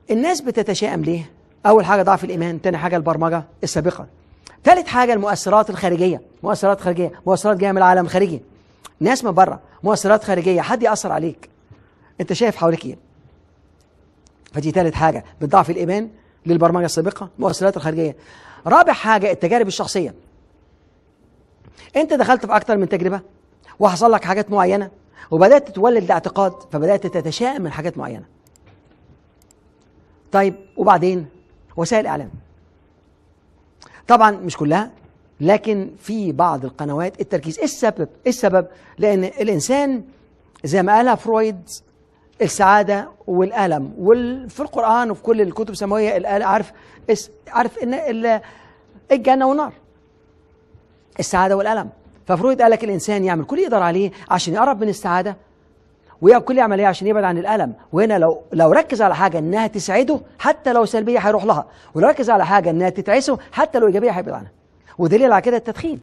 الناس بتتشائم ليه اول حاجه ضعف الايمان تاني حاجه البرمجه السابقه ثالث حاجه المؤثرات الخارجيه مؤثرات خارجيه مؤثرات جايه من العالم الخارجي ناس من بره مؤثرات خارجيه حد ياثر عليك انت شايف حواليك ايه فدي ثالث حاجه بتضعف الايمان للبرمجه السابقه المؤثرات الخارجيه رابع حاجه التجارب الشخصيه انت دخلت في اكتر من تجربه وحصل لك حاجات معينه وبدات تتولد الاعتقاد فبدات تتشائم من حاجات معينه طيب وبعدين وسائل الاعلام طبعا مش كلها لكن في بعض القنوات التركيز ايه السبب ايه السبب لان الانسان زي ما قالها فرويد السعاده والالم وفي القران وفي كل الكتب السماويه الآل عارف اس- عارف ان ال- الجنه والنار السعاده والالم ففرويد قال لك الانسان يعمل كل اللي يقدر عليه عشان يقرب من السعاده ويعمل كل يعمل ايه عشان يبعد عن الالم وهنا لو لو ركز على حاجه انها تسعده حتى لو سلبيه هيروح لها ولو ركز على حاجه انها تتعسه حتى لو ايجابيه هيبعد عنها ودليل على كده التدخين